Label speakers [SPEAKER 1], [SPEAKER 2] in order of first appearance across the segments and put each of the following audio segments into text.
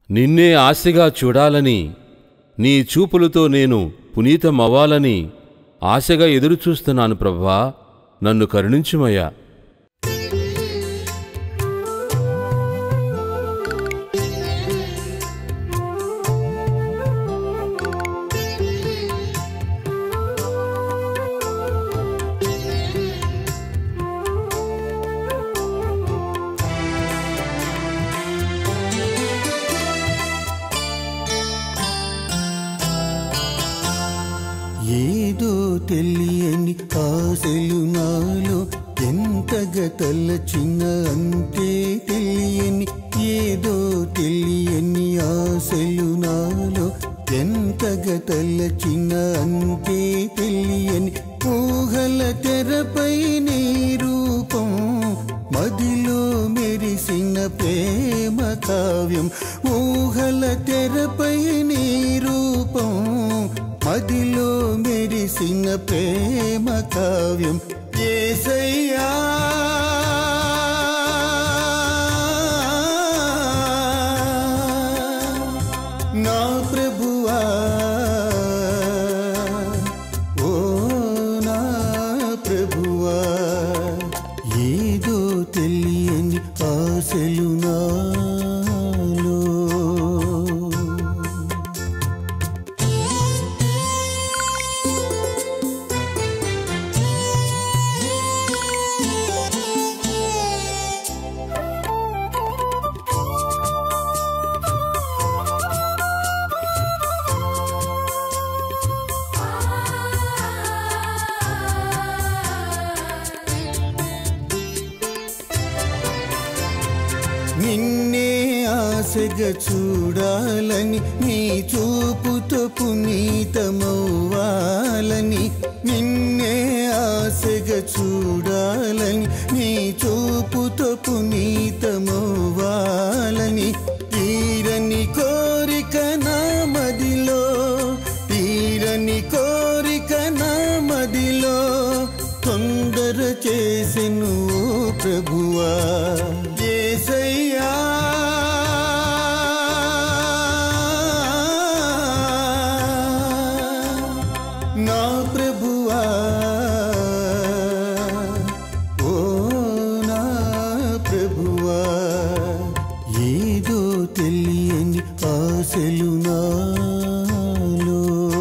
[SPEAKER 1] నిన్నే ఆశగా చూడాలని నీ చూపులతో నేను పునీతమవ్వాలని ఆశగా ఎదురుచూస్తున్నాను ప్రభా నన్ను కరుణించుమయ్యా
[SPEAKER 2] ఏదో తెలియని ఆశలు నాలో ఎంతగా తలచిన అంతే తెలియని ఏదో తెలియని ఆశలు నాలో ఎంతగా తలచిన అంతే తెలియని ఊహల తెరపై నీ రూపం మదిలో మెరిసిన ప్రేమ కావ్యం ఊహల తెరపై నీ రూపం మదిలో మెరిసిన ప్రేమ కావ్యం ఏసయ్యా నా ప్రభువా ఓ నా ప్రభువా ఏదో తెలియని ఆశలు నాలో నిన్నే ఆశగా చూడాలని నీ చూపుతో పునీతమవ్వాలని నిన్నే ఆశగా చూడాలని నీ చూపుతో పునీతమవ్వాలని తీరని కోరిక నా మదిలో తీరని కోరిక నా మదిలో తొందర చేసెను ఓ ప్రభువా ఏసయ్యా నా ప్రభువా ఓ నా ప్రభువా ఏదో తెలియని ఆశలు నాలో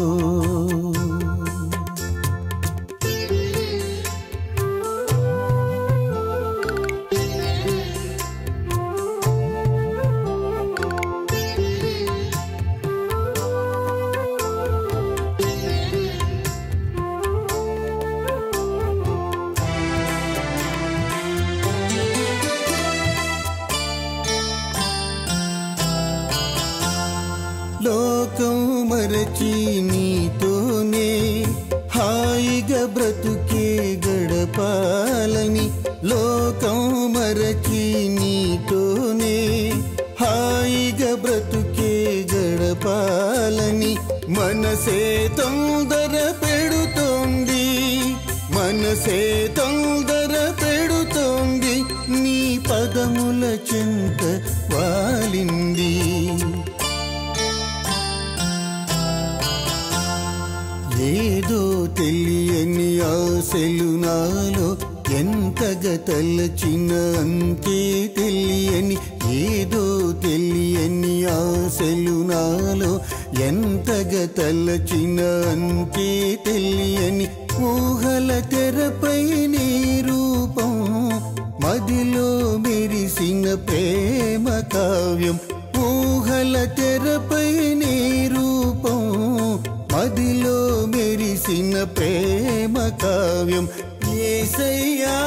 [SPEAKER 2] లోకం మరచి నీతోనే హాయిగా బ్రతుకే గడపాలని లోకం మరచి నీతోనే హాయిగా బ్రతుకే గడపాలని మనసే తొందర పెడుతోంది మనసే తొందర పెడుతోంది నీ పదముల చెంత వాలింది ఏదో తెలియని ఆశలు నాలో ఎంతగా తలచిన అంతే తెలియని ఏదో తెలియని ఆశలు నాలో ఎంతగా తలచిన అంతే తెలియని ఊహల తెరపై నీ రూపం మదిలో మెరిసిన ప్రేమ కావ్యం ఊహల తెరపై నీ రూపం మదిలో మెరిసిన ప్రేమ కావ్యం ఏసయ్యా